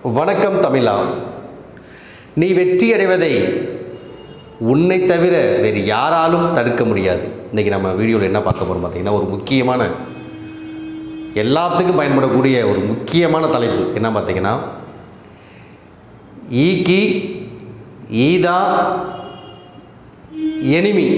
வணக்கம் தமிழா நீ வெற்றி அடைவதை உன்னை தவிர வேறு யாராலும் தடுக்க முடியாது இன்றைக்கி நம்ம வீடியோவில் என்ன பார்க்க போகிறோம் பார்த்தீங்கன்னா ஒரு முக்கியமான எல்லாத்துக்கும் பயன்படக்கூடிய ஒரு முக்கியமான தலைப்பு என்ன பார்த்தீங்கன்னா ஈக்கி ஈதா எனிமி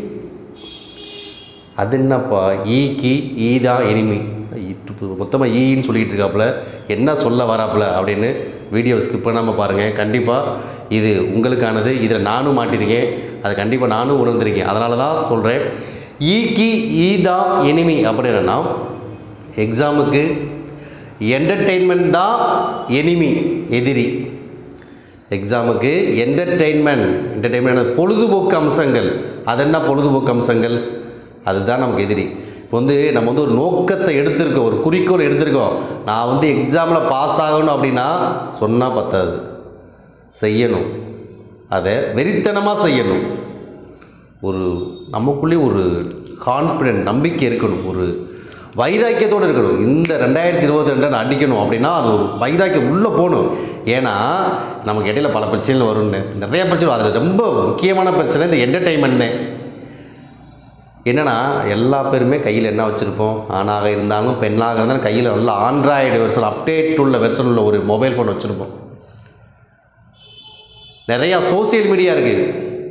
அது என்னப்பா ஈக்கி ஈதா எனிமி மொத்தமாக ஈன்னு சொல்லிகிட்டு இருக்காப்புல என்ன சொல்ல வராப்புல அப்படின்னு வீடியோ ஸ்கிப் பண்ணாமல் பாருங்கள் கண்டிப்பாக இது உங்களுக்கானது இதில் நானும் மாட்டிருக்கேன் அது கண்டிப்பாக நானும் உணர்ந்திருக்கேன் அதனால தான் சொல்கிறேன் ஈக்கி ஈதா எனிமி அப்படின்னா எக்ஸாமுக்கு என்டர்டெயின்மெண்ட் தான் எனிமி எதிரி எக்ஸாமுக்கு என்டர்டெயின்மெண்ட் என்டர்டெயின்மெண்ட் பொழுதுபோக்கு அம்சங்கள் அது என்ன பொழுதுபோக்கு அம்சங்கள் அதுதான் நமக்கு எதிரி இப்போ வந்து நம்ம வந்து ஒரு நோக்கத்தை எடுத்திருக்கோம் ஒரு குறிக்கோள் எடுத்திருக்கோம் நான் வந்து எக்ஸாமில் பாஸ் ஆகணும் அப்படின்னா சொன்னால் பத்தாது செய்யணும் அதை வெறித்தனமாக செய்யணும் ஒரு நமக்குள்ளே ஒரு கான்ஃபிடென்ட் நம்பிக்கை இருக்கணும் ஒரு வைராக்கியத்தோடு இருக்கணும் இந்த ரெண்டாயிரத்தி இருபத்தி ரெண்டு அடிக்கணும் அப்படின்னா அது ஒரு வைராக்கியம் உள்ளே போகணும் ஏன்னா நமக்கு இடையில பல பிரச்சனைகள் வரும்னு நிறைய பிரச்சனை வரும். அதில் ரொம்ப முக்கியமான பிரச்சனை இந்த என்டர்டெயின்மெண்ட் தான் என்னென்னா எல்லா பேருமே கையில் என்ன வச்சுருப்போம் ஆணாக இருந்தாலும் பெண்ணாக இருந்தாலும் கையில் நல்ல ஆண்ட்ராய்டு வெர்ஷன் அப்டேட் உள்ள வெர்ஷன் உள்ள ஒரு மொபைல் ஃபோன் வச்சுருப்போம் நிறையா சோசியல் மீடியா இருக்குது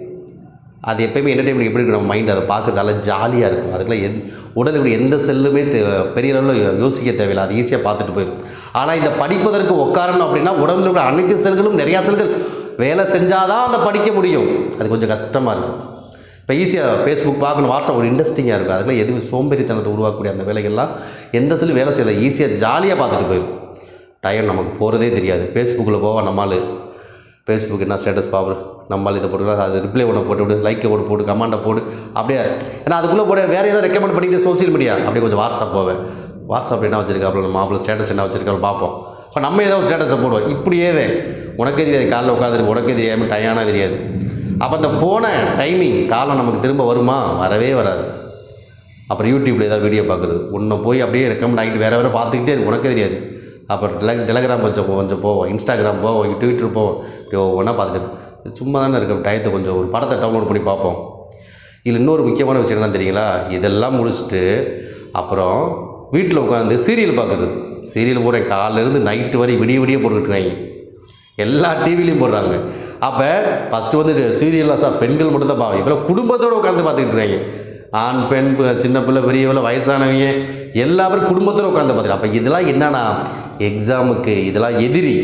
அது எப்பயுமே என்டர்டைன்மெண்ட் எப்படி இருக்கும் நம்ம மைண்ட் அதை பார்க்க நல்லா ஜாலியாக இருக்கும் அதுக்கெல்லாம் எந் உடலுக்கு எந்த செல்லுமே தே பெரிய அளவில் யோசிக்க தேவையில்லை அது ஈஸியாக பார்த்துட்டு போயிடும் ஆனால் இந்த படிப்பதற்கு உட்காரணும் அப்படின்னா உடம்புல உள்ள அனைத்து செல்களும் நிறையா செல்கள் வேலை செஞ்சால் தான் அதை படிக்க முடியும் அது கொஞ்சம் கஷ்டமாக இருக்கும் இப்போ ஈஸியாக ஃபேஸ்புக் பார்க்கணும் வாட்ஸ்அப் ஒரு இன்ட்ரெஸ்டிங்காக இருக்கும் அதுக்கெல்லாம் எதுவுமே சோம்பேறித்தனத்தை உருவாக்கக்கூடிய அந்த வேலைகள்லாம் எந்த செல்லு வேலை செய்யலை ஈஸியாக ஜாலியாக பார்த்துட்டு போயிடும் டைம் நமக்கு போகிறதே தெரியாது ஃபேஸ்புக்கில் போவா நம்மால் ஃபேஸ்புக் என்ன ஸ்டேட்டஸ் பார்க்குறோம் நம்மளால் இதை போட்டு அது ரிப்ளை ஒன்று போட்டு விடு லைக்கை போட்டு போட்டு கமெண்டை போடு அப்படியே ஏன்னா அதுக்குள்ளே போட வேறு ஏதாவது ரெக்கமெண்ட் பண்ணிக்கிட்டு சோசியல் மீடியா அப்படியே கொஞ்சம் வாட்ஸ்அப் போவேன் வாட்ஸ்அப் என்ன வச்சிருக்காப்புல நம்ம மாப்பிள்ள ஸ்டேட்டஸ் என்ன வச்சிருக்காரு பார்ப்போம் இப்போ நம்ம ஏதோ ஒரு ஸ்டேட்டஸை போடுவோம் இப்படியே தான் உனக்கே தெரியாது காலைல உட்காந்துருக்கு உனக்கே தெரியாமல் டயானா தெரியாது அப்போ அந்த போன டைமிங் காலம் நமக்கு திரும்ப வருமா வரவே வராது அப்புறம் யூடியூப்பில் ஏதாவது வீடியோ பார்க்குறது ஒன்று போய் அப்படியே ரெக்கமெண்ட் ஆகிட்டு வேறு வேறு பார்த்துக்கிட்டே இருக்கு உனக்கே தெரியாது அப்புறம் டெல டெலகிராம் கொஞ்சம் போ- கொஞ்சம் போவோம் இன்ஸ்டாகிராம் போவோம் ட்விட்டர் போவோம் இப்படி ஒவ்வொன்றா பார்த்துட்டு சும்மா தானே இருக்க டயத்தை கொஞ்சம் ஒரு படத்தை டவுன்லோட் பண்ணி பார்ப்போம் இதில் இன்னொரு முக்கியமான விஷயம் என்ன தெரியுங்களா இதெல்லாம் முடிச்சுட்டு அப்புறம் வீட்டில் உட்காந்து சீரியல் பார்க்குறது சீரியல் போடுறேன் காலையிலேருந்து நைட்டு வரை விடிய விடிய போட்டுக்கிட்டு இருக்காங்க எல்லா டிவிலையும் போடுறாங்க அப்போ ஃபஸ்ட்டு வந்து சீரியல்லாம் சார் பெண்கள் மட்டும் தான் பார்ப்போம் இப்போ குடும்பத்தோடு உட்காந்து பார்த்துக்கிட்டு இருக்காங்க ஆண் பெண் ப- சின்ன பிள்ளை பெரியவங்க வயசானவங்க எல்லா பேரும் குடும்பத்தோடு உட்காந்து பார்த்துக்கலாம் அப்போ இதெல்லாம் என்னன்னா எக்ஸாமுக்கு இதெல்லாம் எதிரி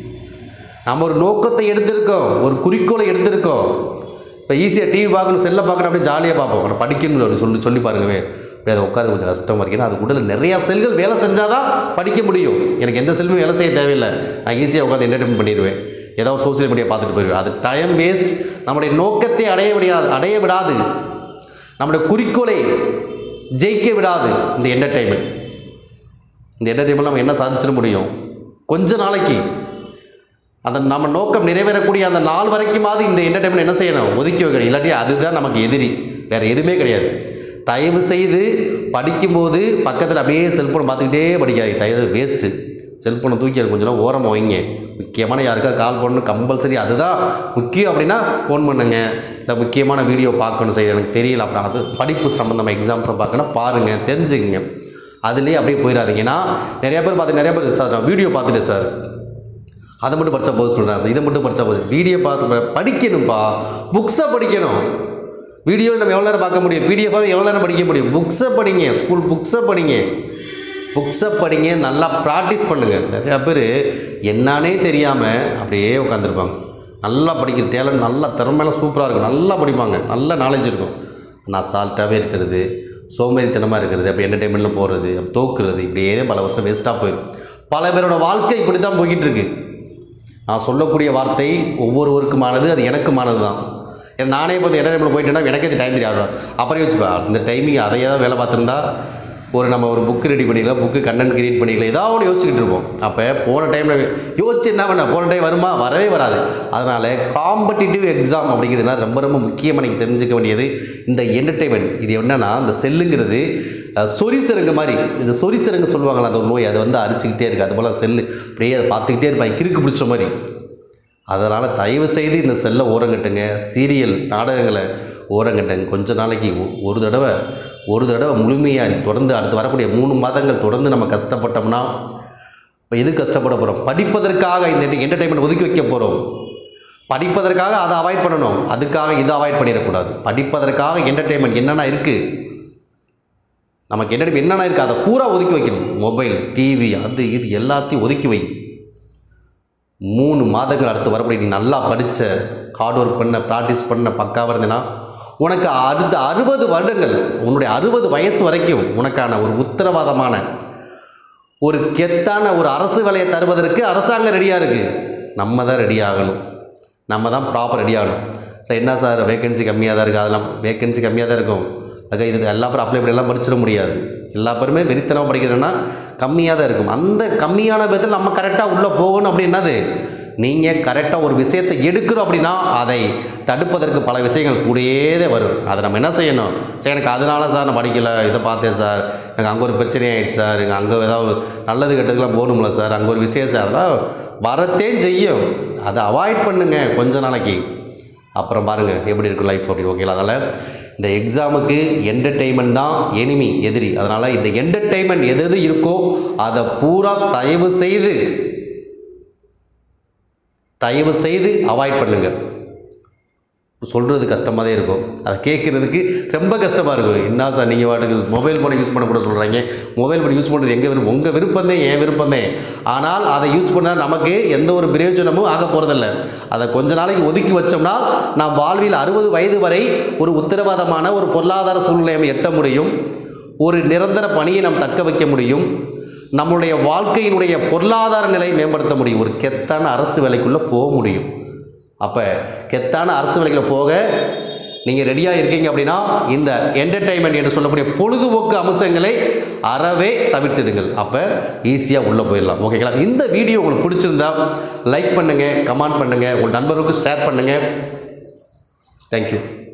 நம்ம ஒரு நோக்கத்தை எடுத்திருக்கோம் ஒரு குறிக்கோளை எடுத்திருக்கோம் இப்போ ஈஸியாக டிவி பார்க்கணும் செல்லை பார்க்கணும் அப்படியே ஜாலியாக பார்ப்போம் ஆனால் படிக்கணும் அப்படி சொல்லி சொல்லி பாருங்கவே அப்படி அதை உட்காந்து கொஞ்சம் கஷ்டமாக இருக்கு ஏன்னா அது உடல் நிறையா செல்கள் வேலை செஞ்சால் தான் படிக்க முடியும் எனக்கு எந்த செல்லுமே வேலை செய்ய தேவையில்லை நான் ஈஸியாக உட்காந்து என்டர்டைன்மெண்ட் பண்ணிடுவேன் ஏதாவது சோசியல் மீடியா பார்த்துட்டு போயிடுவேன் அது டைம் வேஸ்ட் நம்முடைய நோக்கத்தை அடைய விடாது அடைய விடாது நம்முடைய குறிக்கோளை ஜெயிக்க விடாது இந்த என்டர்டைன்மெண்ட் இந்த என்டர்டைன்மெண்ட் நம்ம என்ன சாதிச்சிட முடியும் கொஞ்ச நாளைக்கு அந்த நம்ம நோக்கம் நிறைவேறக்கூடிய அந்த நாள் வரைக்குமாவது இந்த என்டர்டைன்மெண்ட் என்ன செய்யணும் ஒதுக்கி வைக்கணும் இல்லாட்டி அதுதான் நமக்கு எதிரி வேறு எதுவுமே கிடையாது தயவு செய்து படிக்கும்போது பக்கத்தில் அப்படியே செல்ஃபோன் பார்த்துக்கிட்டே படிக்காது தயவு வேஸ்ட்டு செல்ஃபோனை தூக்கி அது கொஞ்ச நேரம் ஓரமாக வைங்க முக்கியமான யாருக்கா கால் பண்ணணும் கம்பல்சரி அதுதான் முக்கியம் அப்படின்னா ஃபோன் பண்ணுங்க இல்லை முக்கியமான வீடியோ பார்க்கணும் செய்ய எனக்கு தெரியல அப்படின்னா அது படிப்பு சம்மந்தமாக எக்ஸாம்ஸை பார்க்கணும் பாருங்கள் தெரிஞ்சுக்கங்க அதுலேயே அப்படியே போயிடாதீங்க ஏன்னா நிறைய பேர் பார்த்து நிறைய பேர் சார் நான் வீடியோ பார்த்துட்டேன் சார் அதை மட்டும் படித்தா போதும் சொல்கிறாங்க சார் இதை மட்டும் படித்தா போதும் வீடியோ பார்த்து ப- படிக்கணும்ப்பா புக்ஸை படிக்கணும் வீடியோவில் நம்ம எவ்வளோ நேரம் பார்க்க முடியும் பிடிஎஃபாக எவ்வளோ நேரம் படிக்க முடியும் புக்ஸை படிங்க ஸ்கூல் புக்ஸை படிங்க புக்ஸை படிங்க நல்லா ப்ராக்டிஸ் பண்ணுங்கள் நிறையா பேர் என்னானே தெரியாமல் அப்படியே உட்காந்துருப்பாங்க நல்லா படிக்கிற டேலண்ட் நல்லா திறமையெல்லாம் சூப்பராக இருக்கும் நல்லா படிப்பாங்க நல்ல நாலேஜ் இருக்கும் ஆனால் அசால்ட்டாகவே இருக்கிறது சோம்பேறித்தனமாக இருக்கிறது அப்போ என்டர்டைன்மெண்ட்டில் போகிறது அப்போ தோக்குறது இப்படியே பல வருஷம் வேஸ்ட்டாக போயிடும் பல பேரோட வாழ்க்கை இப்படி தான் போய்கிட்டு இருக்கு நான் சொல்லக்கூடிய வார்த்தை ஒவ்வொருவருக்குமானது அது எனக்குமானது தான் ஏன்னா நானே இப்போ என்டர்டைன்மெண்ட் போயிட்டேன்னா எனக்கே இது டைம் தெரியாது அப்புறம் யோசிப்பா இந்த டைமிங் அதையே தான் வேலை பார்த்துருந்தா ஒரு நம்ம ஒரு புக்கு ரெடி பண்ணிக்கலாம் புக்கு கண்டென்ட் கிரியேட் பண்ணிக்கலாம் ஏதாவது ஒன்று யோசிச்சுக்கிட்டு இருப்போம் அப்போ போன டைமில் யோசிச்சு என்ன பண்ண போன டைம் வருமா வரவே வராது அதனால் காம்படிட்டிவ் எக்ஸாம் அப்படிங்கிறதுனா ரொம்ப ரொம்ப முக்கியமாக நீங்கள் தெரிஞ்சுக்க வேண்டியது இந்த என்டர்டைன்மெண்ட் இது என்னென்னா இந்த செல்லுங்கிறது அஹ், சொறி சிறங்கு மாதிரி இந்த சொறி சிறங்கு சொல்லுவாங்களா அந்த ஒரு நோய் அது வந்து அரிச்சுக்கிட்டே இருக்குது அது போல் செல்லு அப்படியே அதை பார்த்துக்கிட்டே இருப்பாங்க கிறுக்கு பிடிச்ச மாதிரி அதனால் தயவு செய்து இந்த செல்லை ஓரங்கட்டுங்க சீரியல் நாடகங்களை ஓரங்கட்டுங்க கொஞ்ச நாளைக்கு ஒ- ஒரு தடவை ஒரு தடவை முழுமையாக தொடர்ந்து அடுத்து வரக்கூடிய மூணு மாதங்கள் தொடர்ந்து நம்ம கஷ்டப்பட்டோம்னா இப்போ எது கஷ்டப்பட போகிறோம் படிப்பதற்காக இந்த என்டர்டைன்மெண்ட் ஒதுக்கி வைக்க போகிறோம் படிப்பதற்காக அதை அவாய்ட் பண்ணணும் அதுக்காக இதை அவாய்ட் பண்ணிடக்கூடாது படிப்பதற்காக என்டர்டைன்மெண்ட் என்னென்ன இருக்குது நமக்கு என்ன என்னென்ன இருக்குது அதை பூரா ஒதுக்கி வைக்கணும் மொபைல் டிவி அது இது எல்லாத்தையும் ஒதுக்கி வை மூணு மாதங்கள் அடுத்து வரக்கூடிய நீ நல்லா படித்த ஹார்ட் ஒர்க் பண்ண ப்ராக்டிஸ் பண்ண பக்காவாக இருந்தேன்னா உனக்கு அடுத்த அறுபது வருடங்கள் உன்னுடைய அறுபது வயசு வரைக்கும் உனக்கான ஒரு உத்தரவாதமான ஒரு கெத்தான ஒரு அரசு வேலையை தருவதற்கு அரசாங்கம் ரெடியாக இருக்குது நம்ம தான் ரெடி ஆகணும் நம்ம தான் ப்ராப்பர் ரெடி ஆகணும் சார் என்ன சார் வேகன்சி கம்மியாக தான் இருக்குது அதெல்லாம் வேகன்சி கம்மியாக தான் இருக்கும் அதுக்கு இது எல்லா பேரும் அப்ளை பண்ணி எல்லாம் படிச்சிட முடியாது எல்லா பேருமே வெறித்தனமாக படிக்கிறேன்னா கம்மியாக தான் இருக்கும் அந்த கம்மியான விதத்தில் நம்ம கரெக்டாக உள்ளே போகணும் அப்படின்னது நீங்கள் கரெக்டாக ஒரு விஷயத்தை எடுக்கிறோம் அப்படின்னா அதை தடுப்பதற்கு பல விஷயங்கள் கூடயே தான் வரும் அதை நம்ம என்ன செய்யணும் சரி எனக்கு அதனால சார் நான் படிக்கல இதை பார்த்தேன் சார் எனக்கு அங்கே ஒரு பிரச்சனை ஆயிடுச்சு சார் எனக்கு அங்கே ஏதாவது நல்லது கெட்டதுக்கெலாம் போகணும்ல சார் அங்கே ஒரு விஷயம் சார் அதெல்லாம் வரத்தே செய்யும் அதை அவாய்ட் பண்ணுங்க கொஞ்ச நாளைக்கு அப்புறம் பாருங்கள் எப்படி இருக்கும் லைஃப் அப்படி ஓகேங்களா அதனால் இந்த எக்ஸாமுக்கு என்டர்டெயின்மெண்ட் தான் எனிமி எதிரி அதனால் இந்த என்டர்டெயின்மெண்ட் எது எது இருக்கோ அதை பூரா தயவு செய்து தயவு செய்து அவாய்ட் பண்ணுங்கள் சொல்கிறது கஷ்டமாக தான் இருக்கும் அதை கேட்குறதுக்கு ரொம்ப கஷ்டமாக இருக்கும் என்ன சார் நீங்கள் வாட்டுக்கு மொபைல் ஃபோனை யூஸ் பண்ணக்கூட சொல்கிறாங்க மொபைல் ஃபோன் யூஸ் பண்ணுறது எங்கள் விருப்பம் உங்கள் விருப்பம் தான் என் விருப்பம் தான் ஆனால் அதை யூஸ் பண்ணால் நமக்கு எந்த ஒரு பிரயோஜனமும் ஆக போகிறதில்ல அதை கொஞ்ச நாளைக்கு ஒதுக்கி வச்சோம்னா நாம் வாழ்வில் அறுபது வயது வரை ஒரு உத்தரவாதமான ஒரு பொருளாதார சூழ்நிலையை எட்ட முடியும் ஒரு நிரந்தர பணியை நாம் தக்க வைக்க முடியும் நம்முடைய வாழ்க்கையினுடைய பொருளாதார நிலையை மேம்படுத்த முடியும் ஒரு கெத்தான அரசு வேலைக்குள்ளே போக முடியும் அப்போ கெத்தான அரசு வேலைக்குள்ள போக நீங்கள் ரெடியாக இருக்கீங்க அப்படின்னா இந்த என்டர்டைன்மெண்ட் என்று சொல்லக்கூடிய பொழுதுபோக்கு அம்சங்களை அறவே தவிர்த்திடுங்கள் அப்போ ஈஸியாக உள்ளே போயிடலாம் ஓகேங்களா இந்த வீடியோ உங்களுக்கு பிடிச்சிருந்தா லைக் பண்ணுங்கள் கமெண்ட் பண்ணுங்கள் உங்கள் நண்பர்களுக்கு ஷேர் பண்ணுங்கள் தேங்க்யூ